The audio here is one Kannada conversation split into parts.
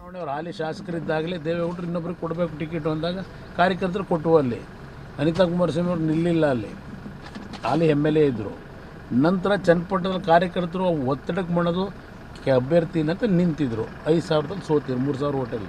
ಚುನಾವಣೆಯವರು ಹಾಲಿ ಶಾಸಕರಿದ್ದಾಗಲೇ ದೇವೇಗೌಡರು ಇನ್ನೊಬ್ಬರಿಗೆ ಕೊಡಬೇಕು ಟಿಕೆಟ್ ಅಂದಾಗ ಕಾರ್ಯಕರ್ತರು ಕೊಟ್ಟು ಅಲ್ಲಿ ಅನಿತಾ ಕುಮಾರಸ್ವಾಮಿ ಅವರು ನಿಲ್ಲಿಲ್ಲ ಅಲ್ಲಿ ಹಾಲಿ ಎಮ್ ಎಲ್ ಎ ಇದ್ದರು ನಂತರ ಚನ್ನಪಟ್ಟಣದ ಕಾರ್ಯಕರ್ತರು ಒತ್ತಡಕ್ಕೆ ಮಾಡೋದು ಕೆ- ಅಭ್ಯರ್ಥಿನ ಅಂತ ನಿಂತಿದ್ರು ಐದು ಸಾವಿರದಲ್ಲಿ ಸೋತಿದ್ರು ಮೂರು ಸಾವಿರ ಓಟಲ್ಲಿ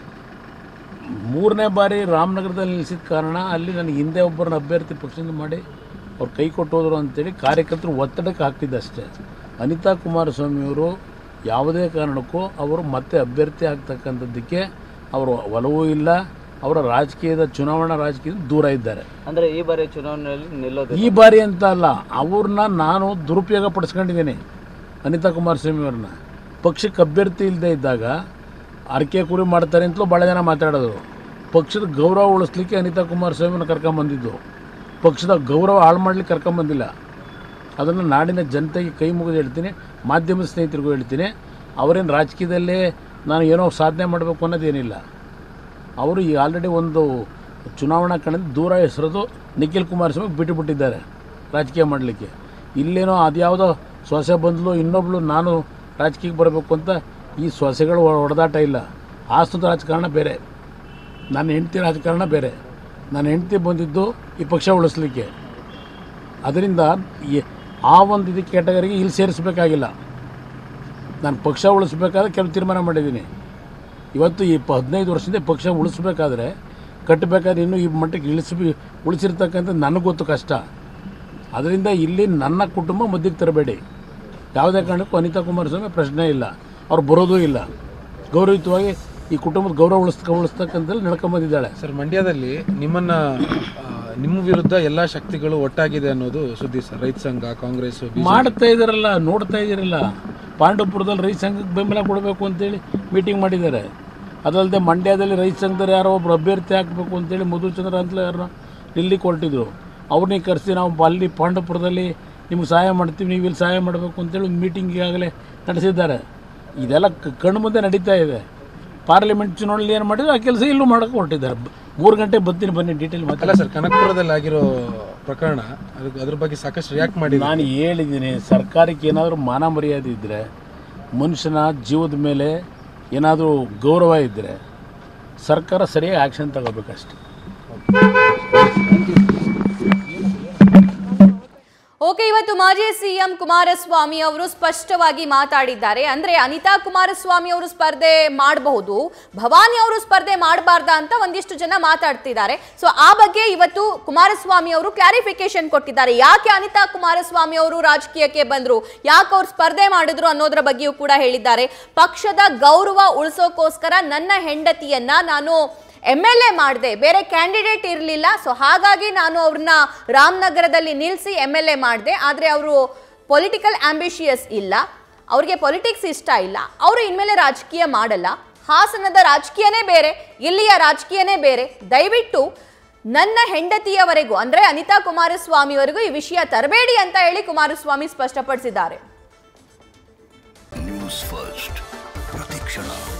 ಮೂರನೇ ಬಾರಿ ರಾಮನಗರದಲ್ಲಿ ನಿಲ್ಲಿಸಿದ ಕಾರಣ ಅಲ್ಲಿ ನನಗೆ ಹಿಂದೆ ಒಬ್ಬರನ್ನ ಅಭ್ಯರ್ಥಿ ಪಕ್ಷದಿಂದ ಮಾಡಿ ಅವ್ರು ಕೈ ಕೊಟ್ಟೋದ್ರು ಅಂತೇಳಿ ಕಾರ್ಯಕರ್ತರು ಒತ್ತಡಕ್ಕೆ ಹಾಕ್ತಿದ್ದಷ್ಟೇ ಅನಿತಾ ಕುಮಾರಸ್ವಾಮಿಯವರು ಯಾವುದೇ ಕಾರಣಕ್ಕೂ ಅವರು ಮತ್ತೆ ಅಭ್ಯರ್ಥಿ ಆಗ್ತಕ್ಕಂಥದ್ದಕ್ಕೆ ಅವರು ಒಲವೂ ಇಲ್ಲ ಅವರ ರಾಜಕೀಯದ ಚುನಾವಣಾ ರಾಜಕೀಯದ ದೂರ ಇದ್ದಾರೆ ಅಂದ್ರೆ ಈ ಬಾರಿ ಚುನಾವಣೆಯಲ್ಲಿ ನಿಲ್ಲೋದು ಈ ಬಾರಿ ಅಂತ ಅಲ್ಲ ಅವ್ರನ್ನ ನಾನು ದುರುಪಯೋಗ ಪಡಿಸ್ಕೊಂಡಿದ್ದೀನಿ ಅನಿತಾ ಕುಮಾರಸ್ವಾಮಿ ಅವ್ರನ್ನ ಪಕ್ಷಕ್ಕೆ ಅಭ್ಯರ್ಥಿ ಇಲ್ಲದೆ ಇದ್ದಾಗ ಅರಕೆ ಕುರಿ ಮಾಡ್ತಾರೆ ಅಂತಲೂ ಭಾಳ ಜನ ಮಾತಾಡೋದು ಪಕ್ಷದ ಗೌರವ ಉಳಿಸ್ಲಿಕ್ಕೆ ಅನಿತಾ ಕುಮಾರಸ್ವಾಮಿನ ಕರ್ಕೊಂಬಂದಿದ್ದು ಪಕ್ಷದ ಗೌರವ ಹಾಳು ಮಾಡ್ಲಿಕ್ಕೆ ಕರ್ಕೊಂಬಂದಿಲ್ಲ ಅದನ್ನು ನಾಡಿನ ಜನತೆಗೆ ಕೈ ಮುಗಿದು ಹೇಳ್ತೀನಿ ಮಾಧ್ಯಮದ ಸ್ನೇಹಿತರಿಗೂ ಹೇಳ್ತೀನಿ ಅವರೇನು ರಾಜಕೀಯದಲ್ಲೇ ನಾನು ಏನೋ ಸಾಧನೆ ಮಾಡಬೇಕು ಅನ್ನೋದೇನಿಲ್ಲ ಅವರು ಈ ಆಲ್ರೆಡಿ ಒಂದು ಚುನಾವಣಾ ಕಣದಿಂದ ದೂರ ಹೆಸರದು ನಿಖಿಲ್ ಕುಮಾರಸ್ವಾಮಿ ಬಿಟ್ಟು ಬಿಟ್ಟಿದ್ದಾರೆ ರಾಜಕೀಯ ಮಾಡಲಿಕ್ಕೆ ಇಲ್ಲೇನೋ ಅದ್ಯಾವುದೋ ಸೊಸೆ ಬಂದಲು ಇನ್ನೊಬ್ಳು ನಾನು ರಾಜಕೀಯಕ್ಕೆ ಬರಬೇಕು ಅಂತ ಈ ಸೊಸೆಗಳು ಹೊಡೆದಾಟ ಇಲ್ಲ ಆಸ್ತದ ರಾಜಕಾರಣ ಬೇರೆ ನನ್ನ ಹೆಂಡತಿ ರಾಜಕಾರಣ ಬೇರೆ ನನ್ನ ಹೆಂಡತಿ ಬಂದಿದ್ದು ಈ ಪಕ್ಷ ಉಳಿಸ್ಲಿಕ್ಕೆ ಅದರಿಂದ ಈ- ಆ ಒಂದು ಇದಕ್ಕೆ ಕ್ಯಾಟಗರಿಗೆ ಇಲ್ಲಿ ಸೇರಿಸಬೇಕಾಗಿಲ್ಲ ನಾನು ಪಕ್ಷ ಉಳಿಸ್ಬೇಕಾದ್ರೆ ಕೆಲವು ತೀರ್ಮಾನ ಮಾಡಿದ್ದೀನಿ ಇವತ್ತು ಈ ಪ ಹದಿನೈದು ವರ್ಷದಿಂದ ಪಕ್ಷ ಉಳಿಸ್ಬೇಕಾದ್ರೆ ಕಟ್ಟಬೇಕಾದ್ರೆ ಇನ್ನೂ ಈ ಮಟ್ಟಕ್ಕೆ ಇಳಿಸಿ ಉಳಿಸಿರ್ತಕ್ಕಂಥ ನನಗೆ ಗೊತ್ತು ಕಷ್ಟ ಅದರಿಂದ ಇಲ್ಲಿ ನನ್ನ ಕುಟುಂಬ ಮಧ್ಯಕ್ಕೆ ತರಬೇಡಿ ಯಾವುದೇ ಕಾರಣಕ್ಕೂ ಅನಿತಾ ಕುಮಾರಸ್ವಾಮಿ ಪ್ರಶ್ನೆ ಇಲ್ಲ ಅವ್ರು ಬರೋದೂ ಇಲ್ಲ ಗೌರವಯುತವಾಗಿ ಈ ಕುಟುಂಬದ ಗೌರವ ಉಳಿಸ್ಕ ಉಳಿಸ್ತಕ್ಕಂಥಲ್ಲಿ ನಡ್ಕೊಂಬಂದಿದ್ದಾಳೆ ಸರ್ ಮಂಡ್ಯದಲ್ಲಿ ನಿಮ್ಮನ್ನ ಆ, ನಿಮ್ಮ ವಿರುದ್ಧ ಎಲ್ಲಾ ಶಕ್ತಿಗಳು ಒಟ್ಟಾಗಿದೆ ಅನ್ನೋದು ಸುದ್ದಿ ಸರ್ ರೈತ ಸಂಘ ಕಾಂಗ್ರೆಸ್ ಮಾಡ್ತಾ ಇದ್ದಾರಲ್ಲ ನೋಡ್ತಾ ಇದ್ದೀರಲ್ಲ ಪಾಂಡವಪುರದಲ್ಲಿ ರೈತ ಸಂಘಕ್ಕೆ ಬೆಂಬಲ ಕೊಡಬೇಕು ಅಂತೇಳಿ ಮೀಟಿಂಗ್ ಮಾಡಿದ್ದಾರೆ ಅದಲ್ಲದೆ ಮಂಡ್ಯದಲ್ಲಿ ರೈತ ಸಂಘದಲ್ಲಿ ಯಾರೋ ಒಬ್ರು ಅಭ್ಯರ್ಥಿ ಹಾಕಬೇಕು ಅಂತೇಳಿ ಮಧುಚಂದ್ರ ಅಂತಲೇ ಯಾರನ್ನ ಇಲ್ಲಿ ಕೊರಟಿದ್ರು ಅವ್ರನ್ನೇ ಕರೆಸಿ ನಾವು ಅಲ್ಲಿ ಪಾಂಡವಪುರದಲ್ಲಿ ನಿಮ್ಗೆ ಸಹಾಯ ಮಾಡ್ತೀವಿ ನೀವು ಇಲ್ಲಿ ಸಹಾಯ ಮಾಡಬೇಕು ಅಂತೇಳಿ ಒಂದು ಮೀಟಿಂಗ್ ಈಗಾಗಲೇ ನಡೆಸಿದ್ದಾರೆ ಇದೆಲ್ಲ ಕ- ಕಣ್ಣು ಮುಂದೆ ನಡೀತಾ ಇದೆ ಪಾರ್ಲಿಮೆಂಟ್ ಚುನಾವಣೆಯಲ್ಲಿ ಏನು ಮಾಡಿದ್ರು ಆ ಕೆಲಸ ಇಲ್ಲೂ ಮಾಡೋಕೆ ಹೊರಟಿದ್ದಾರೆ ಮೂರು ಗಂಟೆ ಬರ್ತೀನಿ ಬನ್ನಿ ಡೀಟೇಲ್ ಮಾತಾಡ ಅಲ್ಲ ಸರ್ ಕನಕಪುರದಲ್ಲಿ ಆಗಿರೋ ಪ್ರಕರಣ ಅದಕ್ಕೆ ಅದ್ರ ಬಗ್ಗೆ ಸಾಕಷ್ಟು ರಿಯಾಕ್ಟ್ ಮಾಡಿ ನಾನು ಹೇಳಿದ್ದೀನಿ ಸರ್ಕಾರಕ್ಕೆ ಏನಾದರೂ ಮಾನ ಮರ್ಯಾದೆ ಇದ್ದರೆ ಮನುಷ್ಯನ ಜೀವದ ಮೇಲೆ ಏನಾದರೂ ಗೌರವ ಇದ್ದರೆ ಸರ್ಕಾರ ಸರಿಯಾಗಿ ಆ್ಯಕ್ಷನ್ ತಗೋಬೇಕಷ್ಟೆ ಓಕೆ ಇವತ್ತು ಮಾಜಿ ಸಿಎಂ ಕುಮಾರಸ್ವಾಮಿ ಅವರು ಸ್ಪಷ್ಟವಾಗಿ ಮಾತಾಡಿದ್ದಾರೆ ಅಂದ್ರೆ ಅನಿತಾ ಕುಮಾರಸ್ವಾಮಿ ಅವರು ಸ್ಪರ್ಧೆ ಮಾಡಬಹುದು ಭವಾನಿ ಅವರು ಸ್ಪರ್ಧೆ ಮಾಡಬಾರ್ದಾ ಅಂತ ಒಂದಿಷ್ಟು ಜನ ಮಾತಾಡ್ತಿದ್ದಾರೆ ಸೊ ಆ ಬಗ್ಗೆ ಇವತ್ತು ಕುಮಾರಸ್ವಾಮಿ ಅವರು ಕ್ಲಾರಿಫಿಕೇಶನ್ ಕೊಟ್ಟಿದ್ದಾರೆ ಯಾಕೆ ಅನಿತಾ ಕುಮಾರಸ್ವಾಮಿ ಅವರು ರಾಜಕೀಯಕ್ಕೆ ಬಂದ್ರು ಯಾಕೆ ಅವ್ರು ಸ್ಪರ್ಧೆ ಮಾಡಿದ್ರು ಅನ್ನೋದ್ರ ಬಗ್ಗೆಯೂ ಕೂಡ ಹೇಳಿದ್ದಾರೆ ಪಕ್ಷದ ಗೌರವ ಉಳಿಸೋಕೋಸ್ಕರ ನನ್ನ ಹೆಂಡತಿಯನ್ನ ನಾನು ಎಮ್ ಎಲ್ ಎ ಮಾಡಿದೆ ಬೇರೆ ಕ್ಯಾಂಡಿಡೇಟ್ ಇರಲಿಲ್ಲ ಸೊ ಹಾಗಾಗಿ ನಾನು ಅವ್ರನ್ನ ರಾಮನಗರದಲ್ಲಿ ನಿಲ್ಲಿಸಿ ಎಮ್ ಎಲ್ ಎ ಮಾಡಿದೆ ಆದರೆ ಅವರು ಪೊಲಿಟಿಕಲ್ ಆಂಬಿಷಿಯಸ್ ಇಲ್ಲ ಅವ್ರಿಗೆ ಪೊಲಿಟಿಕ್ಸ್ ಇಷ್ಟ ಇಲ್ಲ ಅವರು ಇನ್ಮೇಲೆ ರಾಜಕೀಯ ಮಾಡಲ್ಲ ಹಾಸನದ ರಾಜಕೀಯನೇ ಬೇರೆ ಇಲ್ಲಿಯ ರಾಜಕೀಯನೇ ಬೇರೆ ದಯವಿಟ್ಟು ನನ್ನ ಹೆಂಡತಿಯವರೆಗೂ ಅಂದ್ರೆ ಅನಿತಾ ಕುಮಾರಸ್ವಾಮಿವರೆಗೂ ಈ ವಿಷಯ ತರಬೇಡಿ ಅಂತ ಹೇಳಿ ಕುಮಾರಸ್ವಾಮಿ ಸ್ಪಷ್ಟಪಡಿಸಿದ್ದಾರೆ ನ್ಯೂಸ್ ಫಸ್ಟ್ ಪ್ರತಿಕ್ಷಣ